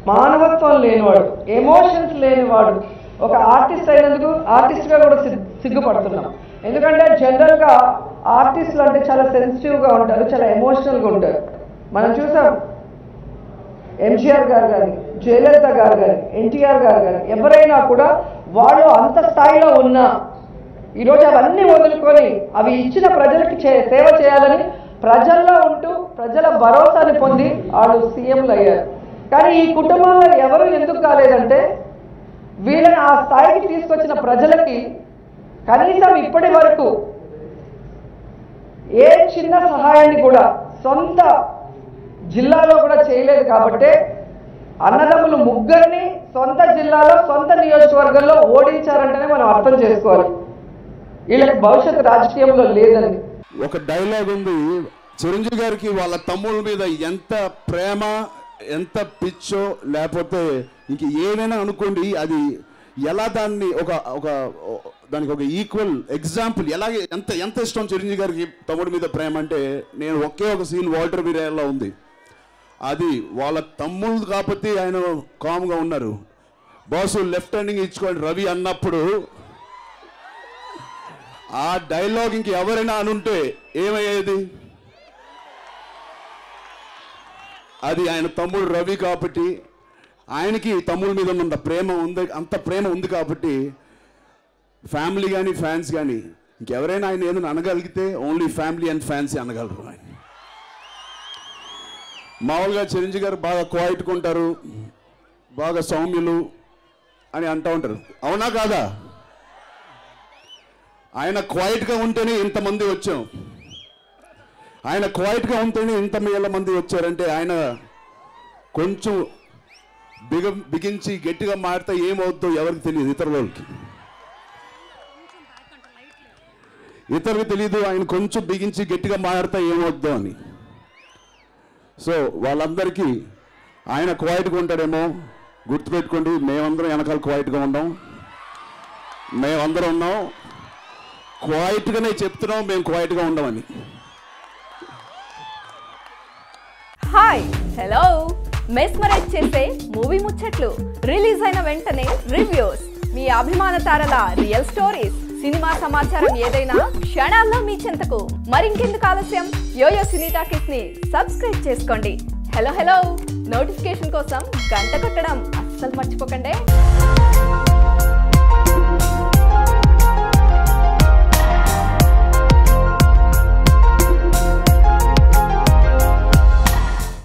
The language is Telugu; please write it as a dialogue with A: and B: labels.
A: మానవత్వం లేనివాడు ఎమోషన్స్ లేనివాడు ఒక ఆర్టిస్ట్ అయినందుకు ఆర్టిస్ట్గా కూడా సిగ్- సిగ్గుపడుతున్నాం ఎందుకంటే జనరల్గా ఆర్టిస్టులు అంటే చాలా సెన్సిటివ్గా ఉంటారు చాలా ఎమోషనల్గా ఉంటారు మనం చూసాం ఎంజీఆర్ గారు కానీ జయలలిత గారు కానీ ఎన్టీఆర్ గారు కానీ ఎవరైనా కూడా వాళ్ళు అంత స్థాయిలో ఉన్నా ఈరోజు అవన్నీ వదులుకొని అవి ఇచ్చిన ప్రజలకి చే సేవ చేయాలని ప్రజల్లో ఉంటూ ప్రజల భరోసాని పొంది వాళ్ళు సీఎంలు అయ్యారు కానీ ఈ కుటుంబంలో ఎవరు ఎందుకు కాలేదంటే వీళ్ళని ఆ స్థాయికి తీసుకొచ్చిన ప్రజలకి కనీసం ఇప్పటి వరకు ఏ చిన్న సహాయాన్ని కూడా సొంత జిల్లాలో కూడా చేయలేదు కాబట్టి అన్నదమ్ములు ముగ్గురిని సొంత జిల్లాలో సొంత నియోజకవర్గంలో ఓడించారంటేనే మనం అర్థం చేసుకోవాలి వీళ్ళకి భవిష్యత్తు రాజకీయంలో లేదని
B: ఒక డైలాగ్ ఉంది చిరంజీవి గారికి వాళ్ళ తమ్ముళ్ళ మీద ఎంత ప్రేమ ఎంత పిచ్చో లేకపోతే ఇంక ఏమైనా అనుకోండి అది ఎలా దాన్ని ఒక ఒక దానికి ఒక ఈక్వల్ ఎగ్జాంపుల్ ఎలాగే ఎంత ఎంత ఇష్టం చిరంజీవి గారికి తమ్ముడి మీద ప్రేమ అంటే నేను ఒకే ఒక సీన్ వాల్టర్ వీరేలా ఉంది అది వాళ్ళ తమ్ముళ్ళు కాకపోతే ఆయన కామ్గా ఉన్నారు బాసు లెఫ్ట్ హ్యాండింగ్ ఇచ్చుకోండి రవి అన్నప్పుడు ఆ డైలాగ్ ఇంక ఎవరైనా అనుంటే ఏమయ్యేది అది ఆయన తమ్ముడు రవి కాబట్టి ఆయనకి తమ్ముడి మీద ఉన్న ప్రేమ ఉంది అంత ప్రేమ ఉంది కాబట్టి ఫ్యామిలీ కానీ ఫ్యాన్స్ కానీ ఇంకెవరైనా ఆయన ఏదైనా అనగలిగితే ఓన్లీ ఫ్యామిలీ అండ్ ఫ్యాన్స్ అనగలరు ఆయన మామూలుగా చిరంజీవి గారు బాగా క్వాయిట్గా ఉంటారు బాగా సౌమ్యులు అని అంటూ ఉంటారు అవునా కాదా ఆయన క్వైట్గా ఉంటేనే ఇంతమంది వచ్చాం ఆయన క్వైట్గా ఉంటేనే ఇంత వేల మంది వచ్చారంటే ఆయన కొంచెం బిగ బిగించి గట్టిగా మారితే ఏమవుద్దో ఎవరికి తెలియదు ఇతరులకి ఇతరులకు తెలియదు ఆయన కొంచెం బిగించి గట్టిగా మారితే ఏమవుద్దో అని సో వాళ్ళందరికీ ఆయన క్వైట్గా ఉంటాడేమో గుర్తుపెట్టుకోండి మేమందరం వెనకాల క్వైట్గా ఉన్నాం మేమందరం ఉన్నాం క్వైట్గానే చెప్తున్నాం మేము క్వైట్గా ఉండమని
C: హాయ్ హలో మెస్మరైజ్ చేసే మూవీ ముచ్చట్లు రిలీజ్ అయిన వెంటనే రివ్యూస్ మీ అభిమాన తారల రియల్ స్టోరీస్ సినిమా సమాచారం ఏదైనా క్షణాల్లో మీ చెంతకు మరింకెందుకు ఆలస్యం యోయో సినీ టాకీస్ ని సబ్స్క్రైబ్ చేసుకోండి హలో హలో నోటిఫికేషన్ కోసం గంట కొట్టడం అస్సలు మర్చిపోకండి